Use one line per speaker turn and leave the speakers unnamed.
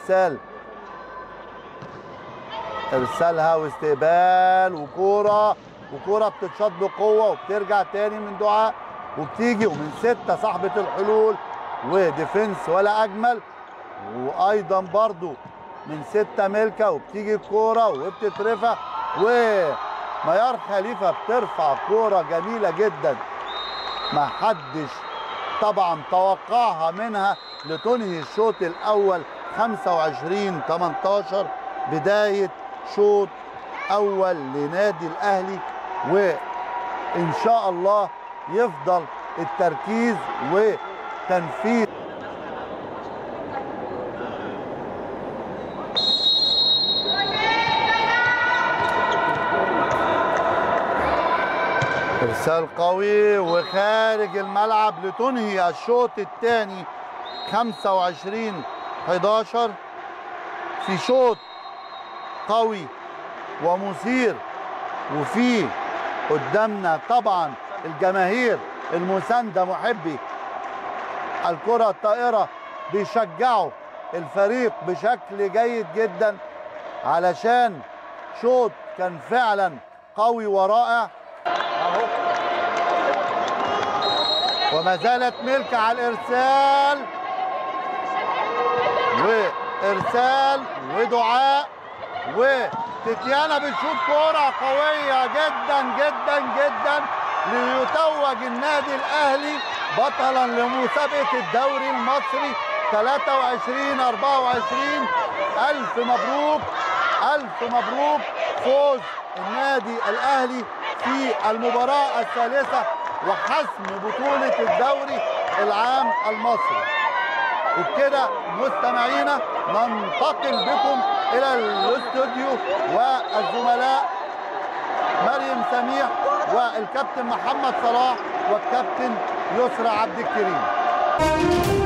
ارسال ارسالها واستقبال وكوره وكوره بتتشاط بقوه وبترجع تاني من دعاء وبتيجي ومن سته صاحبه الحلول وديفنس ولا اجمل وايضا برضو من سته ملكه وبتيجي الكوره وبتترفع وميار خليفه بترفع كوره جميله جدا ما حدش طبعا توقعها منها لتنهي الشوط الاول 25 18 بدايه شوط اول لنادي الاهلي وان شاء الله يفضل التركيز وتنفيذ ارسال قوي وخارج الملعب لتنهي الشوط الثاني 25 11 في شوط قوي ومثير وفي قدامنا طبعا الجماهير المسانده محبي الكره الطائره بيشجعوا الفريق بشكل جيد جدا علشان شوط كان فعلا قوي ورائع وما زالت ملك على الارسال وارسال ودعاء وتتيانا بتشوط كوره قويه جدا جدا جدا ليتوج النادي الاهلي بطلا لمسابقه الدوري المصري 23 24 الف مبروك الف مبروك فوز النادي الاهلي في المباراه الثالثه وحسم بطوله الدوري العام المصري وبكده مستمعينا ننتقل بكم الى الاستوديو والزملاء مريم سميح والكابتن محمد صلاح والكابتن يسرى عبد الكريم